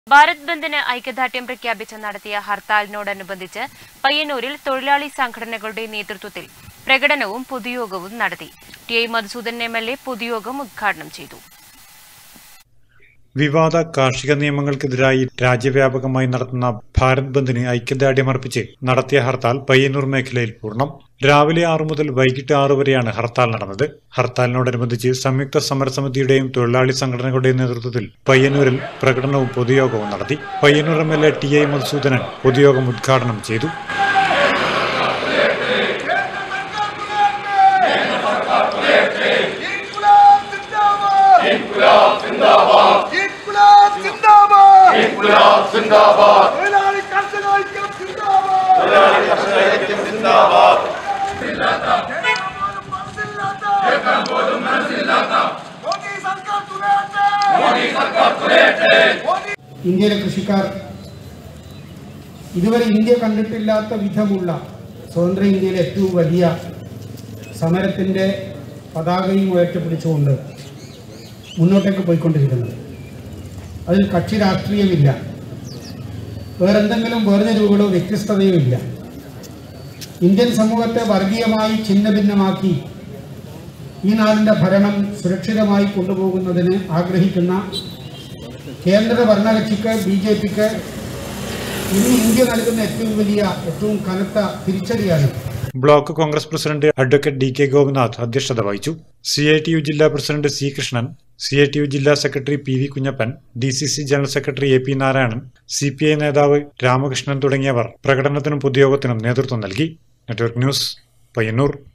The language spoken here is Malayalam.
ഭാരത് ബന്ദിന് ഐക്യദാർഢ്യം പ്രഖ്യാപിച്ച് നടത്തിയ ഹർത്താലിനോടനുബന്ധിച്ച് പയ്യന്നൂരിൽ തൊഴിലാളി സംഘടനകളുടെ നേതൃത്വത്തിൽ പ്രകടനവും പൊതുയോഗവും നടത്തി T I Madhusudan M L A പൊതുയോഗം ഉദ്ഘാടനം ചെയ്തു വിവാദ കാർഷിക നിയമങ്ങൾക്കെതിരായി രാജ്യവ്യാപകമായി നടത്തുന്ന ഭാരത് ബന്ദിന് ഐക്യദാർഢ്യമർപ്പിച്ച് നടത്തിയ ഹർത്താൽ പയ്യന്നൂർ മേഖലയിൽ പൂർണ്ണം രാവിലെ ആറു മുതൽ വൈകിട്ട് ആറു വരെയാണ് ഹർത്താൽ നടന്നത് ഹർത്താലിനോടനുബന്ധിച്ച് സംയുക്ത സമരസമിതിയുടെയും തൊഴിലാളി സംഘടനകളുടെയും നേതൃത്വത്തിൽ പയ്യന്നൂരിൽ പ്രകടനവും പൊതുയോഗവും നടത്തി Payyanur M L A T I Madhusudanan പൊതുയോഗം ഉദ്ഘാടനം ചെയ്തു ഇൻകുലാബ് സിന്ദാബാദ് ഇൻകുലാബ് സിന്ദാബാദ് ഇൻകുലാബ് സിന്ദാബാദ് തൊഴിലാളി കർഷക ഐക്യം സിന്ദാബാദ് തൊഴിലാളി കർഷക ഐക്യം സിന്ദാബാദ് മോദി സർക്കാർ തുലയട്ടെ മോദി സർക്കാർ തുലയട്ടെ ഇന്ത്യയിലെ കൃഷിക്കാർ ഇതുവരെ ഇന്ത്യ കണ്ടിട്ടില്ലാത്ത വിധമുള്ള സ്വതന്ത്ര ഇന്ത്യയിലെ ഏറ്റവും വലിയ സമരത്തിൻ്റെ പതാകയും ഉയർത്തിപ്പിടിച്ചുകൊണ്ട് മുന്നോട്ടേക്ക് പോയിക്കൊണ്ടിരിക്കുന്നത് അതിൽ കക്ഷി രാഷ്ട്രീയമില്ല വേറെന്തെങ്കിലും വേർതിരിവുകളോ വ്യത്യസ്തതയോ ഇല്ല ഇന്ത്യൻ സമൂഹത്തെ വർഗീയമായി ഛിന്ന ഭിന്നമാക്കി ഈ നാടിൻ്റെ ഭരണം സുരക്ഷിതമായി കൊണ്ടുപോകുന്നതിന് ആഗ്രഹിക്കുന്ന കേന്ദ്ര ഭരണകക്ഷിക്ക് ബി ജെ പിക്ക് ഇന്ന് ഇന്ത്യ നൽകുന്ന ഏറ്റവും വലിയ ഏറ്റവും കനത്ത തിരിച്ചടിയാണ് block Congress president advocate D K Gopinath അധ്യക്ഷത വഹിച്ചു സി ഐ ടി യു ജില്ലാ president C Krishnan C I T U ജില്ലാ secretary P V Kunhappan D C C general secretary A P Narayanan C P I നേതാവ് രാമകൃഷ്ണൻ തുടങ്ങിയവർ പ്രകടനത്തിനും പൊതുയോഗത്തിനും നേതൃത്വം നൽകി നെറ്റ്വർക്ക് ന്യൂസ് പയ്യന്നൂർ